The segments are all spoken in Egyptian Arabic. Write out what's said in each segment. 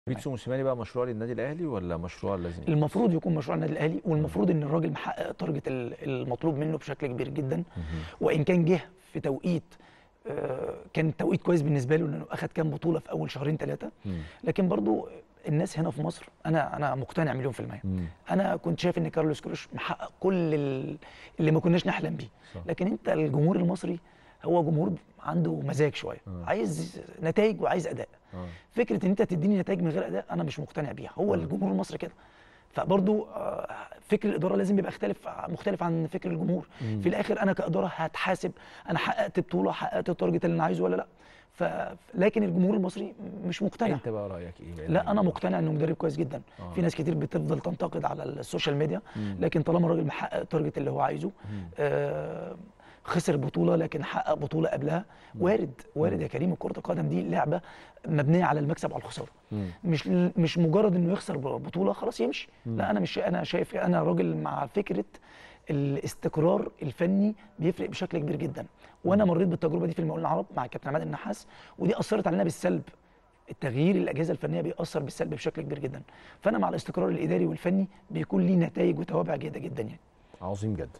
بيتسو موسيماني بقى مشروع للنادي الاهلي ولا مشروع لازم المفروض يكون مشروع النادي الاهلي والمفروض ان الراجل محقق تارجت ال- المطلوب منه بشكل كبير جدا وان كان جه في توقيت آه، كان توقيت كويس بالنسبه له لانه اخذ كام بطوله في اول شهرين ثلاثه مم. لكن برضو الناس هنا في مصر انا انا مقتنع مليون في الميه مم. انا كنت شايف ان كارلوس كروش محقق كل ال- اللي ما كناش نحلم بيه صح. لكن انت الجمهور المصري هو جمهور عنده مزاج شويه آه. عايز نتائج وعايز اداء اه فكره ان انت تديني نتائج من غير اداء انا مش مقتنع بيها هو الجمهور المصري كده فبرضو آه، فكر الاداره لازم يبقى اختلف مختلف عن فكر الجمهور في الاخر انا كاداره هتحاسب انا حققت بطوله حققت التارجت اللي انا عايزه ولا لا ف لكن الجمهور المصري مش مقتنع انت بقى رايك ايه لا انا مقتنع انه مدرب كويس جدا آه. في ناس كتير بتفضل تنتقد على السوشيال ميديا مم. لكن طالما الراجل محقق التارجت اللي هو عايزه مم. آه خسر بطوله لكن حقق بطوله قبلها وارد وارد يا كريم كره القدم دي لعبه مبنيه على المكسب وعلى الخساره مم. مش مش مجرد انه يخسر بطوله خلاص يمشي لا انا مش انا شايف انا راجل مع فكره الاستقرار الفني بيفرق بشكل كبير جدا وانا مريت بالتجربه دي في المقاولين العرب مع كابتن عماد النحاس ودي اثرت علينا بالسلب التغيير الاجهزه الفنيه بيأثر بالسلب بشكل كبير جدا فانا مع الاستقرار الاداري والفني بيكون ليه نتائج وتوابع جيده جدا يعني عظيم جدا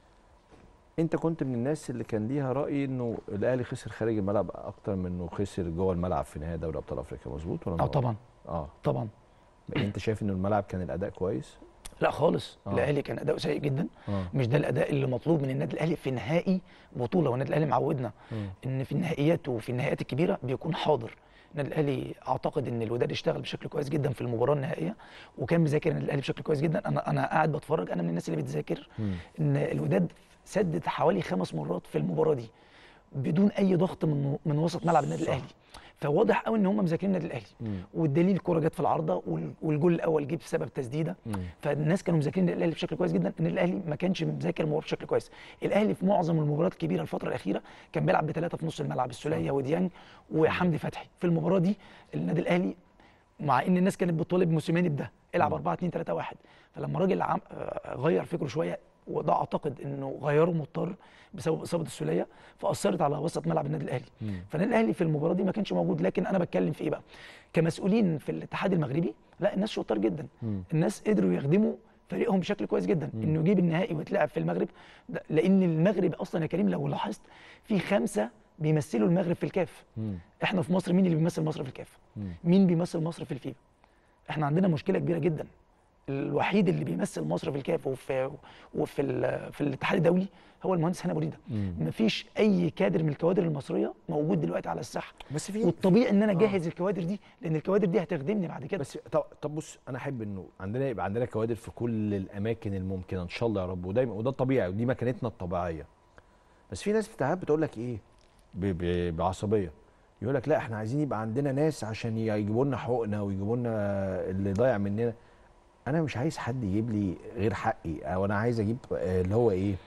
انت كنت من الناس اللي كان ليها راي انه الاهلي خسر خارج الملعب اكتر من انه خسر جوه الملعب في نهائي دوري ابطال افريقيا مظبوط ولا اه أنا طبعا اه طبعا يعني انت شايف ان الملعب كان الاداء كويس لا خالص آه. الاهلي كان اداؤه سيء جدا اه مش ده الاداء اللي مطلوب من النادي الاهلي في نهائي بطوله والنادي الاهلي معودنا مم. ان في النهائيات وفي النهائيات الكبيره بيكون حاضر النادي الاهلي اعتقد ان الوداد اشتغل بشكل كويس جدا في المباراه النهائيه وكان مذاكر النادي الاهلي بشكل كويس جدا انا انا قاعد بتفرج انا من الناس اللي بتذاكر مم. ان الوداد سدد حوالي خمس مرات في المباراه دي بدون اي ضغط من من وسط ملعب النادي صح. الاهلي فواضح قوي ان هم مذاكرين النادي الاهلي مم. والدليل الكره جت في العارضه وال- والجول الاول جه بسبب تسديده مم. فالناس كانوا مذاكرين النادي الاهلي بشكل كويس جدا ان الاهلي ما كانش مذاكر المباراه بشكل كويس الاهلي في معظم المباريات الكبيره الفتره الاخيره كان بيلعب بثلاثه في نص الملعب السوليه وديانج وحمدي فتحي في المباراه دي النادي الاهلي مع ان الناس كانت بتطالب موسيماني بده العب 4 2 3 1 فلما الراجل عم آه، غير فكره شويه وده اعتقد انه غيره مضطر بسبب اصابه السوليه فاثرت على وسط ملعب النادي الاهلي مم. فالنادي الاهلي في المباراه دي ما كانش موجود لكن انا بتكلم في ايه بقى كمسؤولين في الاتحاد المغربي لا الناس شطار جدا مم. الناس قدروا يخدموا فريقهم بشكل كويس جدا انه يجيب النهائي ويتلعب في المغرب ده لان المغرب اصلا يا كريم لو لاحظت في خمسه بيمثلوا المغرب في الكاف مم. احنا في مصر مين اللي بيمثل مصر في الكاف مم. مين بيمثل مصر في الفيفا احنا عندنا مشكله كبيره جدا الوحيد اللي بيمثل مصر في الكاف وفي وفي ال- في الاتحاد الدولي هو المهندس هاني ابو ريده مم. مفيش اي كادر من الكوادر المصريه موجود دلوقتي على الساحه بس في والطبيعي ان انا اجهز الكوادر دي لان الكوادر دي هتخدمني بعد كده بس طب طب بص انا احب انه عندنا يبقى عندنا كوادر في كل الاماكن الممكنه ان شاء الله يا رب ودايما وده الطبيعي ودي مكانتنا الطبيعيه بس في ناس في الاتحاد بتقول لك ايه ب- ب- بعصبيه يقول لك لا احنا عايزين يبقى عندنا ناس عشان يجيبوا لنا حقوقنا ويجيبوا لنا اللي ضايع مننا انا مش عايز حد يجيب لي غير حقي او انا عايز اجيب آه، اللي هو ايه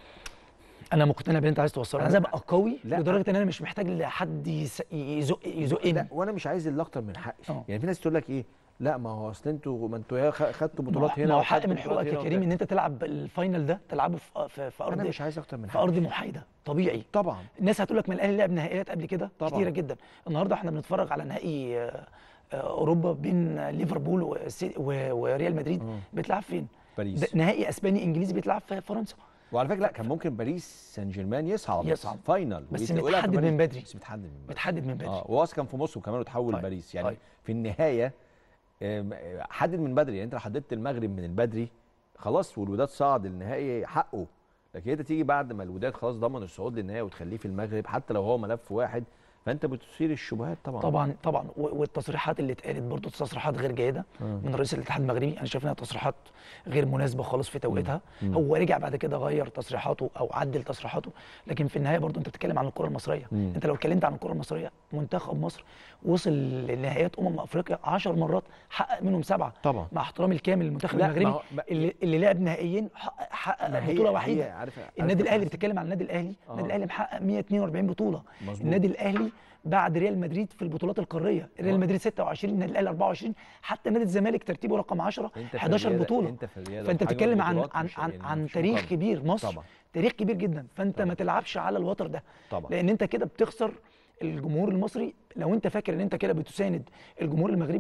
انا مقتنع باللي انت عايز توصله انا عايز ابقى قوي لا. لدرجه ان انا مش محتاج لحد يس- يزق يزقني لا وانا مش عايز اللي اكتر من حقي اه. يعني في ناس تقول لك ايه لا ما هو اصل انتوا ما انتوا يا خ- خدتوا بطولات ما هنا هو وخدتوا حق من بطولات حقوقك يا هنا كريم وبتاع. ان انت تلعب الفاينل ده تلعبه في في, في انا ارض مش عايز اكتر من في حقي ارض محايده طبيعي طبعا الناس هتقول لك ما الاهلي لعب نهائيات قبل كده طبعاً. كتيره جدا النهارده احنا بنتفرج على نهائي آه، آه، اوروبا بين ليفربول وسي- و- وريال مدريد اه. بيتلعب فين باريس ده نهائي اسباني انجليزي بيتلعب في فرنسا وعلى فكره لا كان ممكن باريس سان جيرمان يصعد يصعد. فاينل بس ويت- ويلعب في متحدد باريس. من بدري. بس متحدد من بدري متحدد من بدري اه وهو أصلاً كان في موسكو كمان وتحول طيب. لباريس يعني طيب. في النهايه آم، حدد من بدري يعني انت لو حددت المغرب من البدري خلاص والوداد صعد النهائي حقه لكن انت تيجي بعد ما الوداد خلاص ضمن الصعود للنهائي وتخليه في المغرب حتى لو هو ملف واحد فانت بتثير الشبهات طبعا طبعا طبعا و- والتصريحات اللي اتقالت برضو تصريحات غير جيده آه. من رئيس الاتحاد المغربي انا شايف انها تصريحات غير مناسبه خالص في توقيتها مم. هو رجع بعد كده غير تصريحاته او عدل تصريحاته لكن في النهايه برضو انت بتتكلم عن الكره المصريه مم. انت لو اتكلمت عن الكره المصريه منتخب مصر وصل لنهائيات امم افريقيا 10 مرات حقق منهم سبعه طبعا مع احترامي الكامل للمنتخب لا، المغربي ما هو- ما- اللي, اللي لعب نهائيين حقق, حقق ما هي- بطوله هي وحيده عارف- عارف النادي الاهلي حسن؟ بتتكلم عن النادي الاهلي آه. النادي الاهلي محقق 142 بطوله مظبوط. النادي الاهلي بعد ريال مدريد في البطولات القاريه ريال آه. مدريد 26 النادي الاهلي 24 حتى نادي الزمالك ترتيبه رقم 10 انت في 11 الرياضة- بطوله انت في الرياضة فانت وحجم بتتكلم عن البطولات عن مش- عن, يعني عن مفيش تاريخ مقارنة. كبير مصر طبعا. تاريخ كبير جدا فانت طبعا. ما تلعبش على الوتر ده طبعا. لان انت كده بتخسر الجمهور المصري لو انت فاكر ان انت كده بتساند الجمهور المغربي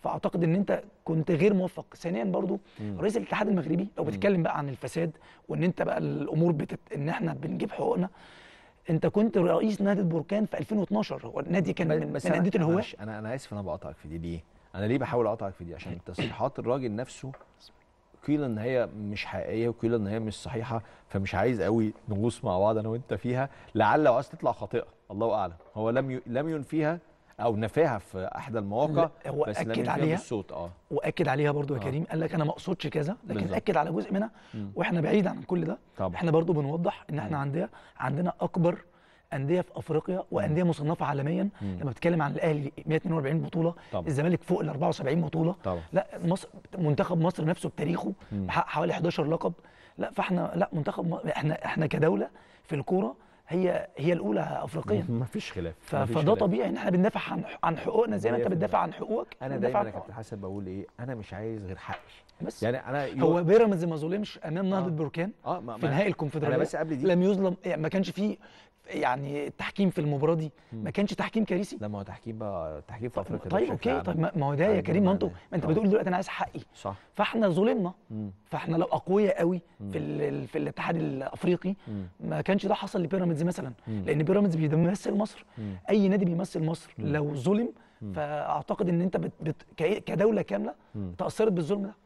فاعتقد ان انت كنت غير موفق ثانيا برضو رئيس الاتحاد المغربي لو بتتكلم بقى عن الفساد وان انت بقى الامور بتت... ان احنا بنجيب حقوقنا انت كنت رئيس نادي البركان في 2012 هو النادي كان من, من أنا- انديه الهواه معلش، انا انا اسف انا بقطعك في دي ليه؟ انا ليه بحاول اقطعك في دي؟ عشان تصريحات الراجل نفسه قيل ان هي مش حقيقيه وقيل ان هي مش صحيحه فمش عايز قوي نغوص مع بعض انا وانت فيها لعل وعايز تطلع خاطئه الله اعلم هو لم ي... لم ينفيها او نفاها في احدى المواقع لا، هو بس لم أكد ينفيها عليها. بالصوت اه واكد عليها برضو يا آه. كريم قال لك انا ما اقصدش كذا لكن بالظبط. اكد على جزء منها واحنا بعيد عن كل ده طبعا احنا برضو بنوضح ان احنا عندنا عندنا اكبر انديه في افريقيا وانديه مصنفه عالميا لما بتتكلم عن الاهلي 142 بطوله طبعا. الزمالك فوق ال 74 بطوله طبعا لا مصر منتخب مصر نفسه بتاريخه محقق حوالي 11 لقب لا فاحنا لا منتخب م- احنا احنا كدوله في الكوره هي هي الاولى افريقيا ما فيش خلاف ف- مفيش فده خلاف. طبيعي ان احنا بندافع عن عن حقوقنا زي ما انت 100%. بتدافع عن حقوقك انا بندافع دايما عن يا كابتن حقوقك. حسن بقول ايه انا مش عايز غير حقي بس يعني انا هو بيراميدز ما ظلمش امام نهضه آه. بركان اه ما في ما- نهائي الكونفدراليه انا بس قبل دي لم يظلم يعني ما كانش فيه يعني التحكيم في المباراه دي ما كانش تحكيم كارثي لا ما هو تحكيم بقى تحكيم في افريقيا ده طيب بشكل اوكي عام. طيب ما ما هو ده يا عادي كريم ما انتوا بمعنى. ما انت آه. بتقول دلوقتي انا عايز حقي صح فاحنا ظلمنا مم. فاحنا لو اقوياء قوي في ال- في الاتحاد الافريقي مم. ما كانش ده حصل لبيراميدز مثلا مم. لان بيراميدز بيمثل مصر مم. اي نادي بيمثل مصر لو ظلم فاعتقد ان انت بت بت كي- كدوله كامله مم. تاثرت بالظلم ده